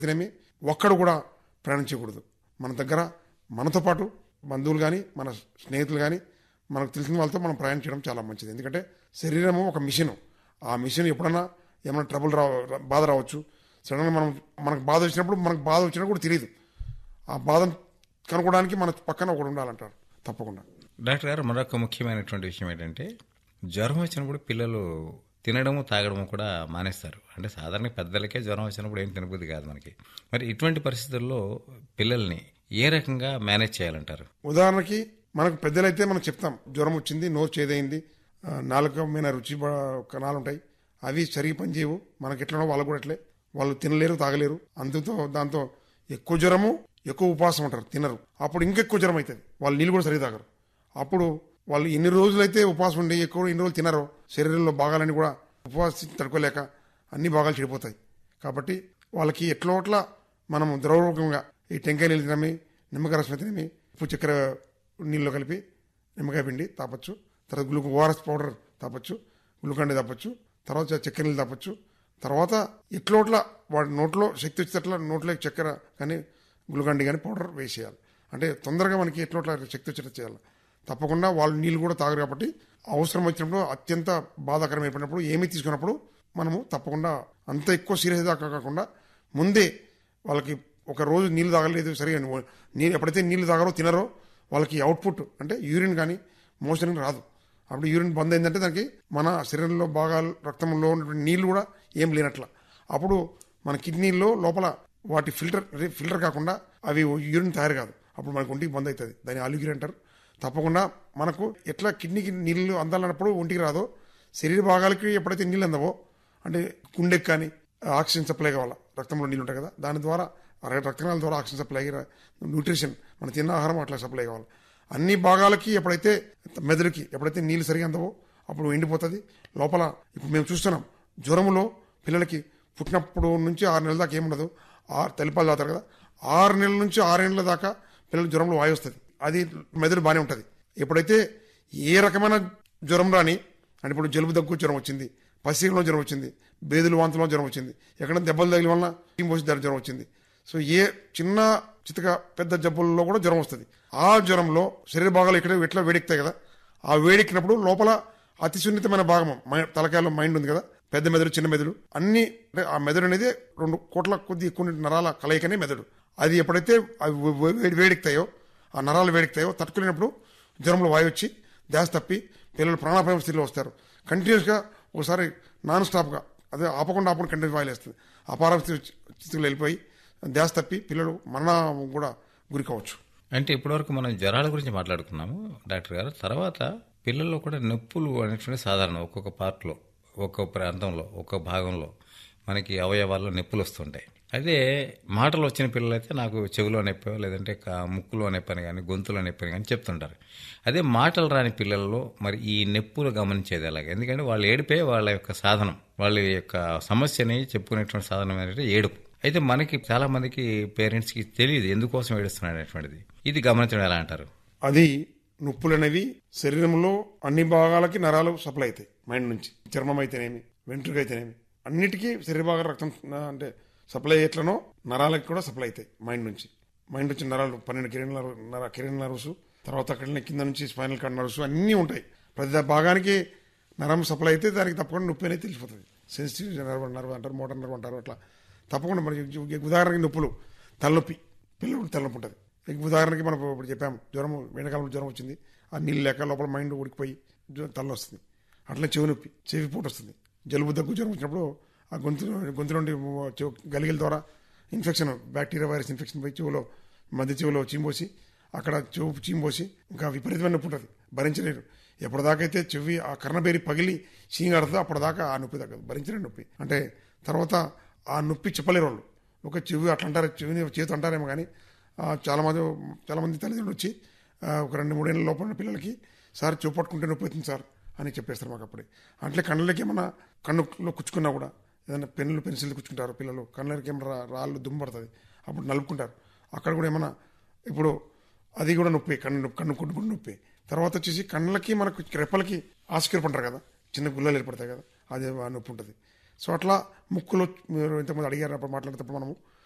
తినేమి ఒక్కడు కూడా ప్రయాణం చేయకూడదు మన దగ్గర మనతో పాటు బంధువులు కానీ మన స్నేహితులు కానీ మనకు తెలిసిన వాళ్ళతో మనం ప్రయాణం చేయడం చాలా మంచిది ఎందుకంటే శరీరము ఒక మిషన్ ఆ మిషన్ ఎప్పుడన్నా ఏమైనా ట్రబుల్ రావ బాధ రావచ్చు సడన్గా మనం మనకు బాధ వచ్చినప్పుడు మనకు బాధ వచ్చినా కూడా తెలియదు ఆ బాధను కనుక్కోవడానికి మన పక్కన ఒకడు ఉండాలంటారు తప్పకుండా డాక్టర్ గారు మరొక ముఖ్యమైనటువంటి విషయం ఏంటంటే జ్వరం వచ్చినప్పుడు పిల్లలు తినడము తాగడము కూడా మానేస్తారు అంటే సాధారణ పెద్దలకే జ్వరం వచ్చినప్పుడు ఏం తినబుద్ధి కాదు మనకి మరి ఇటువంటి పరిస్థితుల్లో పిల్లల్ని ఏ రకంగా మేనేజ్ చేయాలంటారు ఉదాహరణకి మనకు పెద్దలైతే మనం చెప్తాం జ్వరం వచ్చింది నోరు చేదైంది ఆ, నాలుక మీద రుచి బ- కణాలు ఉంటాయి అవి సరిగి పనిచేయవు మనకి ఎట్లనో వాళ్ళు కూడా అట్లే వాళ్ళు తినలేరు తాగలేరు అందుతో దాంతో ఎక్కువ జ్వరము ఎక్కువ ఉపవాసం ఉంటారు తినరు అప్పుడు ఇంకెక్కువ జ్వరం అవుతుంది వాళ్ళు నీళ్ళు కూడా సరిగా తాగరు అప్పుడు వాళ్ళు ఎన్ని రోజులైతే ఉపవాసం ఉండి ఎక్కువ ఎన్ని రోజులు తినరో శరీరంలో భాగాలన్నీ కూడా ఉపవాసం తడుకోలేక అన్ని భాగాలు చెడిపోతాయి కాబట్టి వాళ్ళకి ఎట్లా అట్లా మనం ద్రవరూపంగా ఈ టెంకాయ నీళ్ళు తినమి నిమ్మకాయ రసం తినమి ఉప్పు చక్కెర నీళ్ళు కలిపి నిమ్మకాయ పిండి తాపచ్చు తర్వాత గ్లూకో ఓఆర్ఎస్ పౌడర్ తాపచ్చు గ్లూకాండి తాపచ్చు తర్వాత చక్కెర నీళ్ళు తాపచ్చు తర్వాత ఎట్లోట్లా వాడి నోట్లో శక్తి వచ్చేటట్లా నోట్లో చక్కెర కానీ గ్లూకాండి కానీ పౌడర్ వేసేయాలి అంటే తొందరగా మనకి ఎట్లోట్లా శక్తి వచ్చేటట్టు చేయాలి తప్పకుండా వాళ్ళు నీళ్ళు కూడా తాగరు కాబట్టి అవసరం వచ్చినప్పుడు అత్యంత బాధాకరం అయిపోయినప్పుడు ఏమీ తీసుకున్నప్పుడు మనము తప్పకుండా అంత ఎక్కువ సీరియస్ దాకా కాకుండా ముందే వాళ్ళకి ఒక రోజు నీళ్ళు తాగలేదు సరిగా నీళ్ళు ఎప్పుడైతే నీళ్ళు తాగరో తినరో వాళ్ళకి అవుట్పుట్ అంటే యూరిన్ కానీ మోషన్ రాదు అప్పుడు యూరిన్ బంద్ అయిందంటే దానికి మన శరీరంలో భాగాలు రక్తంలో ఉన్నటువంటి నీళ్లు కూడా ఏం లేనట్ల అప్పుడు మన కిడ్నీల్లో లోపల వాటి ఫిల్టర్ ఫిల్టర్ కాకుండా అవి యూరిన్ తయారు కాదు అప్పుడు మనకు ఒంటికి బంద్ అవుతుంది దాన్ని ఆలుగిరి అంటారు తప్పకుండా మనకు ఎట్లా కిడ్నీకి నీళ్లు అందాలన్నప్పుడు ఒంటికి రాదో శరీర భాగాలకి ఎప్పుడైతే నీళ్ళు అందవో అంటే గుండెకి కానీ ఆక్సిజన్ సప్లై కావాలా రక్తంలో నీళ్ళు ఉంటాయి కదా దాని ద్వారా ఆ రక్తనాళాల ద్వారా ఆక్సిజన్ సప్లై అయ్యి న్యూట్రిషన్ మన తిన్న ఆహారం అట్లా సప్లై కావాలి అన్ని భాగాలకి ఎప్పుడైతే మెదడుకి ఎప్పుడైతే నీళ్ళు సరిగా అందవో అప్పుడు ఎండిపోతుంది లోపల ఇప్పుడు మేము చూస్తున్నాం జ్వరములో పిల్లలకి పుట్టినప్పుడు నుంచి ఆరు నెలల దాకా ఏముండదు ఆరు తల్లిపాలు తాగుతారు కదా ఆరు నెలల నుంచి ఆరేళ్ల దాకా పిల్లలు జ్వరంలో వాయు వస్తుంది అది మెదడు బాగానే ఉంటుంది ఎప్పుడైతే ఏ రకమైన జ్వరం రాని అంటే ఇప్పుడు జలుబు దగ్గు జ్వరం వచ్చింది పసిలో జ్వరం వచ్చింది బేదులు వాంతులో జ్వరం వచ్చింది ఎక్కడ దెబ్బలు తగిలి వలన టీంపోసి జ్వరం వచ్చింది సో ఏ చిన్న చితక పెద్ద జబ్బుల్లో కూడా జ్వరం వస్తుంది ఆ జ్వరంలో శరీర భాగాలు ఇక్కడ ఎట్లా వేడెక్కుతాయి కదా ఆ వేడెక్కినప్పుడు లోపల అతి సున్నితమైన భాగం మై- తలకాయలో మైండ్ ఉంది కదా పెద్ద మెదడు చిన్న మెదడు అన్ని అంటే ఆ మెదడు అనేది రెండు కోట్ల కొద్ది ఎక్కువ నరాల కలయికనే మెదడు అది ఎప్పుడైతే అవి వే- వే- వేడెక్కుతాయో ఆ నరాలు వేడెక్కుతాయో తట్టుకునేటప్పుడు జ్వరంలో వాయు వచ్చి ధ్యాస తప్పి పిల్లలు ప్రాణాపాయ స్థితిలో వస్తారు కంటిన్యూస్గా ఒకసారి నాన్ స్టాప్గా అదే ఆపకుండా ఆపకుండా కంటిన్యూస్ వాయిల్ వేస్తుంది అపార స్థితి- స్థితిలో వెళ్ళిపోయి ధ్యాస తప్పి పిల్లలు మరణం కూడా గురి కావచ్చు అంటే ఇప్పటివరకు మనం జ్వరాల గురించి మాట్లాడుకున్నాము డాక్టర్ గారు తర్వాత పిల్లల్లో కూడా నొప్పులు అనేటువంటి సాధారణ ఒక్కొక్క పార్ట్లో ఒక్కొక్క ప్రాంతంలో ఒక్కొక్క భాగంలో మనకి అవయవాల్లో నొప్పులు వస్తుంటాయి అదే మాటలు వచ్చిన పిల్లలైతే నాకు చెవిలో నొప్పో లేదంటే కా- ముక్కులో నొప్పని కానీ గొంతులో నొప్పని కానీ చెప్తుంటారు అదే మాటలు రాని పిల్లల్లో మరి ఈ నొప్పులు గమనించేది ఎలాగ ఎందుకంటే వాళ్ళు ఏడిపే వాళ్ళ యొక్క సాధనం వాళ్ళ యొక్క సమస్యని చెప్పుకునేటువంటి సాధనం ఏంటంటే ఏడుపు అయితే మనకి చాలా మందికి పేరెంట్స్ కి తెలియదు ఎందుకోసం ఏడుస్తున్నాడు అనేటువంటిది ఇది గమనించడం ఎలా అంటారు అది నొప్పులు అనేవి శరీరంలో అన్ని భాగాలకి నరాలు సప్లై అవుతాయి మైండ్ నుంచి చర్మం అయితేనేమి వెంట్రుక అయితేనేమి అన్నిటికీ శరీర భాగాల రక్తం ఆ, అంటే సప్లై ఎట్లనో నరాలకి కూడా సప్లై అవుతాయి మైండ్ నుంచి మైండ్ నుంచి నరాలు పన్నెండు కిరణ్ నర నర కిరణ్ నర్వ్స్ తర్వాత అక్కడ కింద నుంచి స్పైనల్ కార్డ్ నర్వ్స్ అన్నీ ఉంటాయి ప్రతి భాగానికి నరం సప్లై అయితే దానికి తప్పకుండా నొప్పి అనేది తెలిసిపోతుంది సెన్సిటివ్ నర్వ్ నర్వ్ అంటారు మోటార్ నర్వ్ అంటారు అట్లా తప్పకుండా మనకి ఉదాహరణకి నొప్పులు తలనొప్పి పిల్లలకు తలనొప్పి ఉంటుంది ఇంక ఉదాహరణకి మనం ఇప్పుడు చెప్పాము జ్వరం ఎండాకాలంలో జ్వరం వచ్చింది ఆ నీళ్ళు లేక లోపల మైండ్ ఉడికిపోయి జ్వరం తల వస్తుంది అట్లా చెవి నొప్పి చెవి పూట వస్తుంది జలుబు దగ్గు జ్వరం వచ్చినప్పుడు ఆ గొంతు గొంతు నుండి చెవు గలిగిల ద్వారా ఇన్ఫెక్షన్ బ్యాక్టీరియా వైరస్ ఇన్ఫెక్షన్ పోయి చెవులో మధ్య చెవులో చీంపోసి అక్కడ చెవు చీంపోసి ఇంకా విపరీతమైన నొప్పి ఉంటుంది భరించలేరు ఎప్పటిదాకా అయితే చెవి ఆ కర్ణబేరి పగిలి చీంగాడుతుందో అప్పటిదాకా ఆ నొప్పి తగ్గదు భరించలేని నొప్పి అంటే తర్వాత ఆ నొప్పి చెప్పలేరు వాళ్ళు ఒక చెవి అట్లా అంటారు చెవిని చేతి అంటారేమో కానీ ఆ, చాలా మంది చాలా మంది తల్లిదండ్రులు వచ్చి ఆ, ఒక రెండు మూడేళ్ళ లోపల ఉన్న పిల్లలకి సార్ చెవు పట్టుకుంటే నొప్పి అవుతుంది సార్ అని చెప్పేస్తారు మాకు అప్పుడే అట్లే కళ్ళకి ఏమన్నా కన్నులో కుచ్చుకున్నా కూడా ఏదైనా పెన్నులు పెన్సిల్ కుచ్చుకుంటారు పిల్లలు కళ్ళకి ఏమైనా రా- రాళ్ళు దుమ్ము పడుతుంది అప్పుడు నలుపుకుంటారు అక్కడ కూడా ఏమన్నా ఇప్పుడు అది కూడా నొప్పి కన్ను నొప్పి కన్ను కొట్టుకుని నొప్పి తర్వాత వచ్చేసి కళ్ళకి మనకు రెప్పలకి ఆస్కరిపు అంటారు కదా చిన్న గుల్లలు ఏర్పడతాయి కదా అది ఆ నొప్పి ఉంటుంది సో అట్లా ముక్కులో మీరు ఇంతకుముందు అడిగారు అప్పుడు మాట్లాడేటప్పుడు మనము